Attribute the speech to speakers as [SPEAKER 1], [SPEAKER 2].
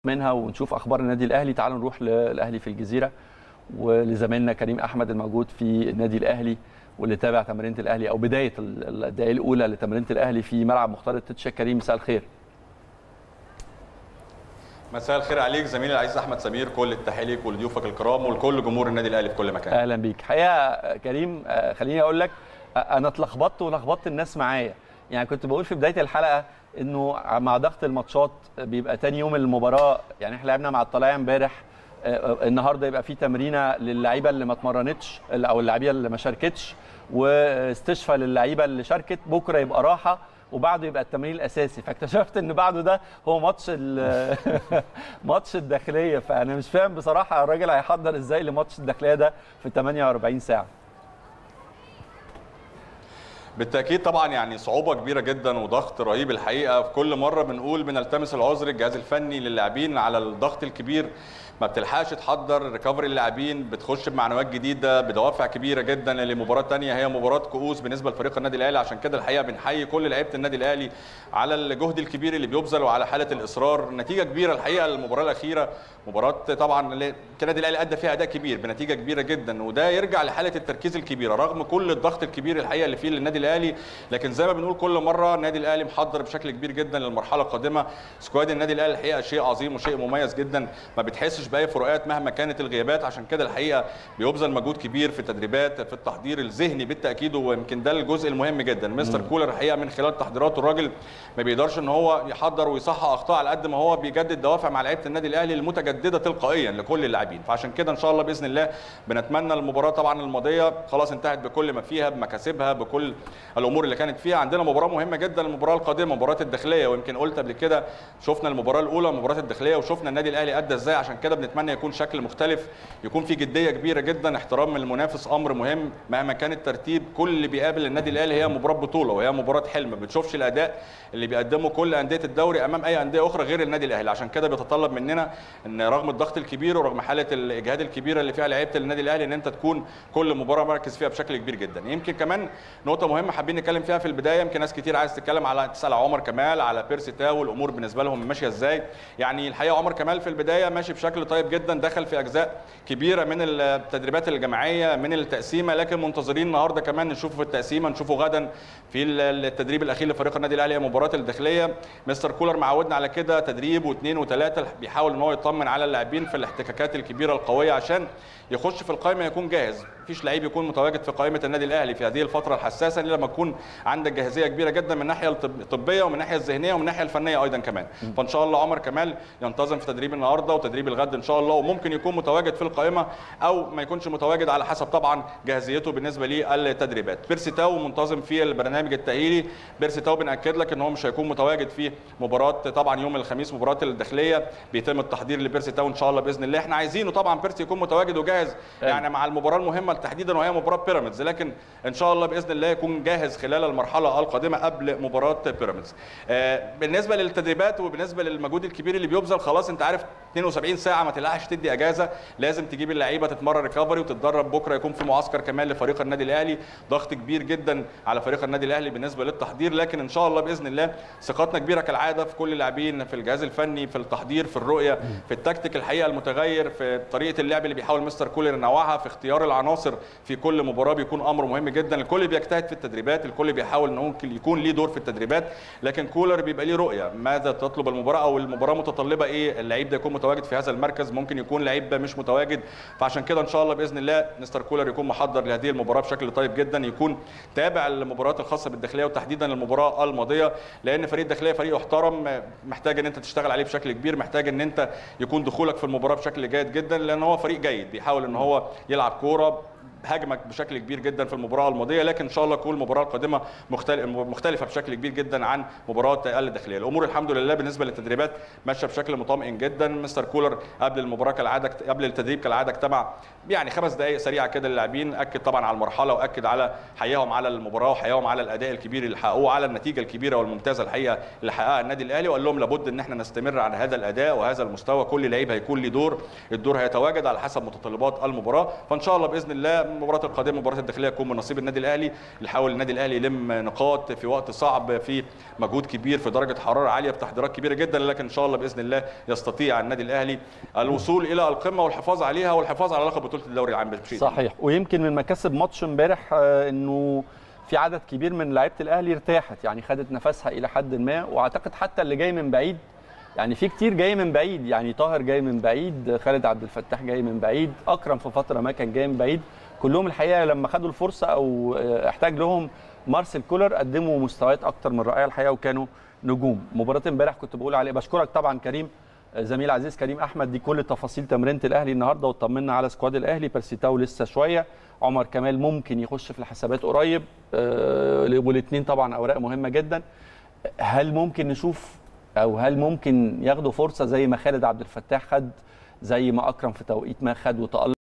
[SPEAKER 1] منها ونشوف اخبار النادي الاهلي تعالوا نروح للاهلي في الجزيره ولزميلنا كريم احمد الموجود في النادي الاهلي واللي تابع تمرينه الاهلي او بدايه الدقائق الاولى لتمرينه الاهلي في ملعب مختار التتشه كريم مساء الخير
[SPEAKER 2] مساء الخير عليك زميلي العزيز احمد سمير كل التحيه ليك ولضيوفك الكرام ولكل جمهور النادي الاهلي في كل مكان
[SPEAKER 1] اهلا بيك حقيقه كريم خليني اقول لك انا اتلخبطت ولخبطت الناس معايا يعني كنت بقول في بدايه الحلقه انه مع ضغط الماتشات بيبقى تاني يوم المباراه يعني احنا لعبنا مع الطلائع امبارح النهارده يبقى في تمرينه للعيبه اللي ما اتمرنتش او اللعيبه اللي ما شاركتش واستشفاء للعيبه اللي شاركت بكره يبقى راحه وبعده يبقى التمرين الاساسي فاكتشفت ان بعده ده هو ماتش ماتش الداخليه فانا مش فاهم بصراحه الراجل هيحضر ازاي لماتش الداخليه ده في 48 ساعه
[SPEAKER 2] بالتاكيد طبعا يعني صعوبه كبيره جدا وضغط رهيب الحقيقه في كل مره بنقول بنلتمس العذر الجهاز الفني للاعبين على الضغط الكبير ما بتلحقش تحضر ريكفري اللاعبين بتخش بمعنويات جديده بدوافع كبيره جدا لمباراه ثانيه هي مباراه كؤوس بالنسبه لفريق النادي الاهلي عشان كده الحقيقه بنحيي كل لعيبه النادي الاهلي على الجهد الكبير اللي بيبذل وعلى حاله الاصرار نتيجه كبيره الحقيقه المباراه الاخيره مباراه طبعا النادي الاهلي ادى فيها اداء كبير بنتيجه كبيره جدا وده يرجع لحاله التركيز الكبيره رغم كل الضغط الكبير الحقيقه اللي فيه للنادي الاهلي لكن زي ما بنقول كل مره النادي الاهلي محضر بشكل كبير جدا للمرحله القادمه سكواد النادي الاهلي الحقيقه شيء عظيم وشيء مميز جدا ما بتحسش باي فروقات مهما كانت الغيابات عشان كده الحقيقه بيبذل مجهود كبير في التدريبات في التحضير الذهني بالتاكيد ويمكن ده الجزء المهم جدا مستر كولر الحقيقه من خلال تحضيراته الراجل ما بيقدرش ان هو يحضر ويصحح اخطاء على قد ما هو بيجدد دوافع مع لعيبه النادي الاهلي المتجدده تلقائيا لكل اللاعبين فعشان كده ان شاء الله باذن الله بنتمنى المباراه طبعا الماضيه خلاص انتهت بكل ما فيها بمكاسبها بكل الامور اللي كانت فيها عندنا مباراه مهمه جدا المباراه القادمه مباراه الداخليه ويمكن قلت قبل كده شفنا المباراه الاولى مباراه الداخليه وشفنا النادي الاهلي ادى ازاي عشان كده بنتمنى يكون شكل مختلف يكون في جديه كبيره جدا احترام من المنافس امر مهم مهما كان الترتيب كل اللي بيقابل النادي الاهلي هي مباراه بطوله وهي مباراه حلم ما بتشوفش الاداء اللي بيقدمه كل انديه الدوري امام اي انديه اخرى غير النادي الاهلي عشان كده بيتطلب مننا ان رغم الضغط الكبير ورغم حاله الاجهاد الكبيره اللي فيها لعيبه النادي الاهلي ان انت تكون كل مباراه مركز فيها بشكل كبير جدا يمكن كمان نقطه مهمه حابين نتكلم فيها في البدايه يمكن ناس كتير عايز تتكلم على تسال عمر كمال على بيرسي تاو الامور بالنسبه لهم ماشيه ازاي يعني الحقيقه عمر كمال في البدايه ماشي بشكل طيب جدا دخل في اجزاء كبيره من التدريبات الجماعيه من التقسيمه لكن منتظرين النهارده كمان نشوفه في التقسيمه نشوفه غدا في التدريب الاخير لفريق النادي الاهلي مباراه الداخليه مستر كولر معودنا على كده تدريب واثنين وثلاثه بيحاول ان هو يطمن على اللاعبين في الاحتكاكات الكبيره القويه عشان يخش في القائمه يكون جاهز مفيش لعيب يكون متواجد في قائمه النادي الاهلي في هذه الفتره الحساسه الا لما تكون عندك جاهزيه كبيره جدا من الناحيه الطبيه ومن الناحيه الذهنيه ومن الناحيه الفنيه ايضا كمان فان شاء الله عمر كمال ينتظم في تدريب النهارده وتدريب الغد ان شاء الله وممكن يكون متواجد في القائمه او ما يكونش متواجد على حسب طبعا جاهزيته بالنسبه للتدريبات بيرسي تاو منتظم في البرنامج التاهيلي بيرسي تاو بناكد لك ان هو مش هيكون متواجد في مباراه طبعا يوم الخميس مباراه الداخليه بيتم التحضير لبيرسي تاو ان شاء الله باذن الله احنا عايزينه طبعا بيرسي يكون متواجد وجاهز يعني مع المباراه المهمه تحديدا وهي مباراه بيراميدز لكن ان شاء الله باذن الله يكون جاهز خلال المرحله القادمه قبل مباراه بيراميدز آه بالنسبه للتدريبات وبالنسبه للمجهود الكبير اللي بيبذل خلاص انت عارف 72 ساعه ما تلحقش تدي اجازه لازم تجيب اللعيبه تتمرن ريكفري وتتدرب بكره يكون في معسكر كمان لفريق النادي الاهلي ضغط كبير جدا على فريق النادي الاهلي بالنسبه للتحضير لكن ان شاء الله باذن الله ثقتنا كبيره كالعاده في كل اللاعبين في الجهاز الفني في التحضير في الرؤيه في التكتيك الحقيقه المتغير في طريقه اللعب اللي بيحاول مستر كولر ينوعها في اختيار العناصر في كل مباراه بيكون امر مهم جدا الكل بيجتهد في التدريبات الكل بيحاول ان ممكن يكون ليه دور في التدريبات لكن كولر بيبقى ليه رؤيه ماذا تطلب المباراه او المباراه متطلبه ايه اللعيب ده يكون متواجد في هذا المركز ممكن يكون لعيب مش متواجد فعشان كده ان شاء الله باذن الله مستر كولر يكون محضر لهذه المباراه بشكل طيب جدا يكون تابع المباريات الخاصه بالداخليه وتحديدا المباراه الماضيه لان فريق الداخليه فريق محترم محتاج ان انت تشتغل عليه بشكل كبير محتاج ان انت يكون دخولك في المباراه بشكل جيد جدا لان هو فريق جيد بيحاول ان هو يلعب كوره هاجمك بشكل كبير جدا في المباراه الماضيه لكن ان شاء الله تكون المباراه القادمه مختلفه بشكل كبير جدا عن مباراه الداخليه الامور الحمد لله بالنسبه للتدريبات ماشيه بشكل مطمئن جدا مستر كولر قبل المباراه كالعاده قبل التدريب كالعاده اجتمع يعني خمس دقائق سريعه كده للاعبين اكد طبعا على المرحله واكد على حياهم على المباراه وحياهم على الاداء الكبير اللي حققوه على النتيجه الكبيره والممتازه الحقيقه اللي حققها النادي الاهلي وقال لهم لابد ان احنا نستمر على هذا الاداء وهذا المستوى كل لعيب هيكون له دور الدور هيتواجد على حسب متطلبات المباراه فان شاء الله باذن الله المباراه القادمه مباراه الداخليه تكون من نصيب النادي الاهلي يحاول النادي الاهلي يلم نقاط في وقت صعب في مجهود كبير في درجه حراره عاليه بتحضيرات كبيره جدا لكن ان شاء الله باذن الله يستطيع النادي الاهلي الوصول الى القمه والحفاظ عليها والحفاظ على لقب بطوله الدوري العام بشيء
[SPEAKER 1] صحيح ويمكن من مكاسب ماتش امبارح آه، انه في عدد كبير من لعيبه الاهلي ارتاحت يعني خدت نفسها الى حد ما واعتقد حتى اللي جاي من بعيد يعني في كتير جاي من بعيد يعني طاهر جاي من بعيد خالد عبد الفتاح جاي من بعيد اكرم في فتره ما كان جاي من بعيد كلهم الحقيقه لما خدوا الفرصه او آه، احتاج لهم مارسيل كولر قدموا مستويات اكتر من رائعه الحقيقه وكانوا نجوم مباراه امبارح كنت بقول عليه بشكرك طبعا كريم زميل عزيز كريم احمد دي كل تفاصيل تمرينه الاهلي النهارده وطمنا على سكواد الاهلي بيرسيتاو لسه شويه عمر كمال ممكن يخش في الحسابات قريب آه، والاثنين طبعا اوراق مهمه جدا هل ممكن نشوف او هل ممكن ياخدوا فرصه زي ما خالد عبد الفتاح خد زي ما اكرم في توقيت ما خد وتالق